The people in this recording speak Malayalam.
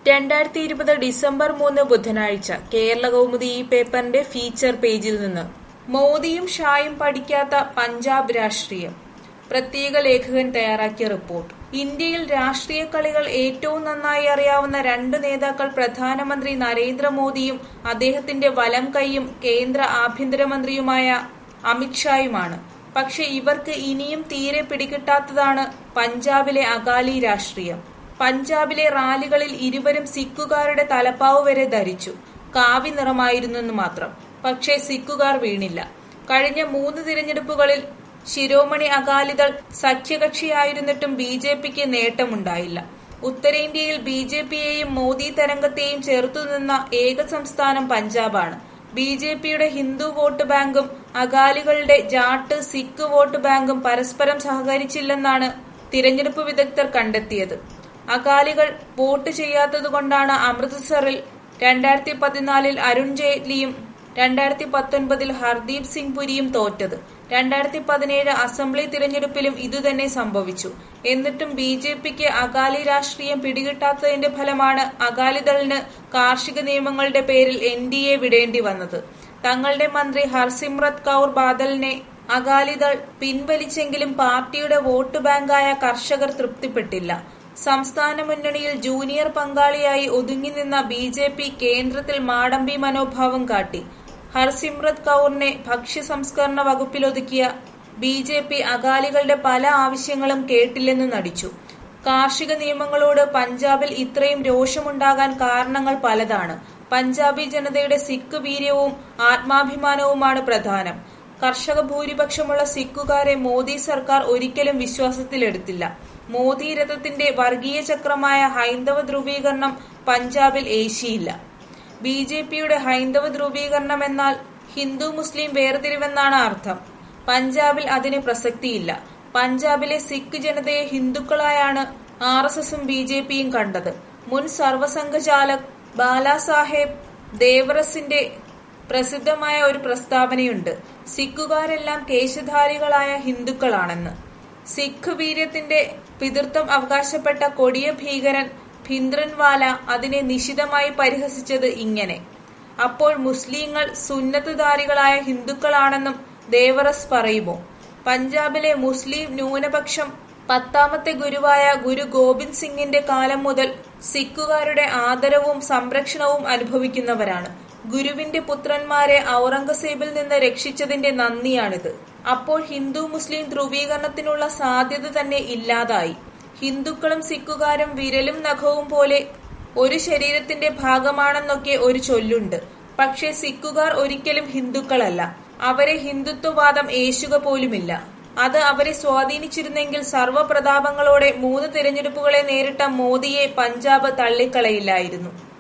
രണ്ടായിരത്തി ഇരുപത് ഡിസംബർ മൂന്ന് ബുധനാഴ്ച കേരള കൗമുദി ഈ പേപ്പറിന്റെ ഫീച്ചർ പേജിൽ നിന്ന് മോദിയും ഷായും പഠിക്കാത്ത പഞ്ചാബ് രാഷ്ട്രീയം പ്രത്യേക ലേഖകൻ തയ്യാറാക്കിയ റിപ്പോർട്ട് ഇന്ത്യയിൽ രാഷ്ട്രീയ കളികൾ ഏറ്റവും നന്നായി അറിയാവുന്ന രണ്ട് നേതാക്കൾ പ്രധാനമന്ത്രി നരേന്ദ്രമോദിയും അദ്ദേഹത്തിന്റെ വലം കൈയും കേന്ദ്ര ആഭ്യന്തരമന്ത്രിയുമായ അമിത്ഷായുമാണ് പക്ഷെ ഇവർക്ക് ഇനിയും തീരെ പിടികിട്ടാത്തതാണ് പഞ്ചാബിലെ അകാലി രാഷ്ട്രീയം പഞ്ചാബിലെ റാലികളിൽ ഇരുവരും സിഖുകാരുടെ തലപ്പാവ് വരെ ധരിച്ചു കാവി നിറമായിരുന്നെന്ന് മാത്രം പക്ഷേ സിഖുകാർ വീണില്ല കഴിഞ്ഞ മൂന്ന് തിരഞ്ഞെടുപ്പുകളിൽ ശിരോമണി അകാലിദൾ സഖ്യകക്ഷിയായിരുന്നിട്ടും ബി ജെ പിക്ക് നേട്ടമുണ്ടായില്ല ഉത്തരേന്ത്യയിൽ ബി ജെ പിയെയും മോദി തരംഗത്തെയും ചെറുത്തുനിന്ന ഏക സംസ്ഥാനം പഞ്ചാബാണ് ബി ജെ പിയുടെ ഹിന്ദു വോട്ട് ബാങ്കും അകാലികളുടെ ജാട്ട് സിഖ് വോട്ട് ബാങ്കും പരസ്പരം സഹകരിച്ചില്ലെന്നാണ് തിരഞ്ഞെടുപ്പ് വിദഗ്ധർ കണ്ടെത്തിയത് അകാലികൾ വോട്ട് ചെയ്യാത്തതുകൊണ്ടാണ് അമൃത്സറിൽ രണ്ടായിരത്തി പതിനാലിൽ അരുൺ ജെയ്റ്റ്ലിയും രണ്ടായിരത്തി പത്തൊൻപതിൽ ഹർദീപ് സിംഗ് പുരിയും തോറ്റത് രണ്ടായിരത്തി പതിനേഴ് അസംബ്ലി തിരഞ്ഞെടുപ്പിലും ഇതുതന്നെ സംഭവിച്ചു എന്നിട്ടും ബി ജെ പിക്ക് അകാലി രാഷ്ട്രീയം പിടികിട്ടാത്തതിന്റെ ഫലമാണ് അകാലിദളിന് കാർഷിക നിയമങ്ങളുടെ പേരിൽ എൻ ഡി എ വിടേണ്ടി വന്നത് തങ്ങളുടെ മന്ത്രി ഹർസിമ്രത് കൌർ ബാദലിനെ അകാലിദൾ പിൻവലിച്ചെങ്കിലും പാർട്ടിയുടെ വോട്ട് ബാങ്കായ കർഷകർ തൃപ്തിപ്പെട്ടില്ല സംസ്ഥാന മുന്നണിയിൽ ജൂനിയർ പങ്കാളിയായി ഒതുങ്ങി നിന്ന ബി ജെ പി കേന്ദ്രത്തിൽ മാടമ്പി മനോഭാവം കാട്ടി ഹർസിമ്രത് കൌറിനെ ഭക്ഷ്യ സംസ്കരണ വകുപ്പിലൊതുക്കിയ ബി ജെ പി അകാലികളുടെ പല ആവശ്യങ്ങളും കേട്ടില്ലെന്ന് നടിച്ചു കാർഷിക നിയമങ്ങളോട് പഞ്ചാബിൽ ഇത്രയും രോഷമുണ്ടാകാൻ കാരണങ്ങൾ പലതാണ് പഞ്ചാബി ജനതയുടെ സിഖ് വീര്യവും ആത്മാഭിമാനവുമാണ് പ്രധാനം കർഷക ഭൂരിപക്ഷമുള്ള സിഖുകാരെ മോദി സർക്കാർ ഒരിക്കലും വിശ്വാസത്തിലെടുത്തില്ല മോദി രഥത്തിന്റെ വർഗീയ ചക്രമായ ഹൈന്ദവ ധ്രുവീകരണം പഞ്ചാബിൽ ഏശിയില്ല ബി ജെ പിയുടെ ഹൈന്ദവ ധ്രുവീകരണം എന്നാൽ ഹിന്ദു മുസ്ലിം വേർതിരിവെന്നാണ് അർത്ഥം പഞ്ചാബിൽ അതിന് പ്രസക്തിയില്ല പഞ്ചാബിലെ സിഖ് ജനതയെ ഹിന്ദുക്കളായാണ് ആർ എസ് എസും ബി ജെ പിയും കണ്ടത് മുൻ സർവസംഘചാലക് ബാലാസാഹേബ് ദേവറസിന്റെ പ്രസിദ്ധമായ ഒരു പ്രസ്താവനയുണ്ട് സിഖുകാരെല്ലാം കേശധാരികളായ ഹിന്ദുക്കളാണെന്ന് സിഖ് വീര്യത്തിന്റെ പിതൃത്വം അവകാശപ്പെട്ട കൊടിയ ഭീകരൻ ഭിന്ദ്രൻവാല അതിനെ നിശിതമായി പരിഹസിച്ചത് ഇങ്ങനെ അപ്പോൾ മുസ്ലിങ്ങൾ സുന്നത്തുധാരികളായ ഹിന്ദുക്കളാണെന്നും ദേവറസ് പറയുമോ പഞ്ചാബിലെ മുസ്ലിം ന്യൂനപക്ഷം പത്താമത്തെ ഗുരുവായ ഗുരു ഗോവിന്ദ് സിംഗിന്റെ കാലം മുതൽ സിഖുകാരുടെ ആദരവും സംരക്ഷണവും അനുഭവിക്കുന്നവരാണ് ഗുരുവിന്റെ പുത്രന്മാരെ ഔറംഗസേബിൽ നിന്ന് രക്ഷിച്ചതിന്റെ നന്ദിയാണിത് അപ്പോൾ ഹിന്ദു മുസ്ലിം ധ്രുവീകരണത്തിനുള്ള സാധ്യത തന്നെ ഇല്ലാതായി ഹിന്ദുക്കളും സിഖുകാരും വിരലും നഖവും പോലെ ഒരു ശരീരത്തിന്റെ ഭാഗമാണെന്നൊക്കെ ഒരു ചൊല്ലുണ്ട് പക്ഷേ സിഖുകാർ ഒരിക്കലും ഹിന്ദുക്കളല്ല അവരെ ഹിന്ദുത്വവാദം ഏശുക പോലുമില്ല അത് അവരെ സ്വാധീനിച്ചിരുന്നെങ്കിൽ സർവ്വപ്രതാപങ്ങളോടെ മൂന്ന് തിരഞ്ഞെടുപ്പുകളെ നേരിട്ട മോദിയെ പഞ്ചാബ് തള്ളിക്കളയില്ലായിരുന്നു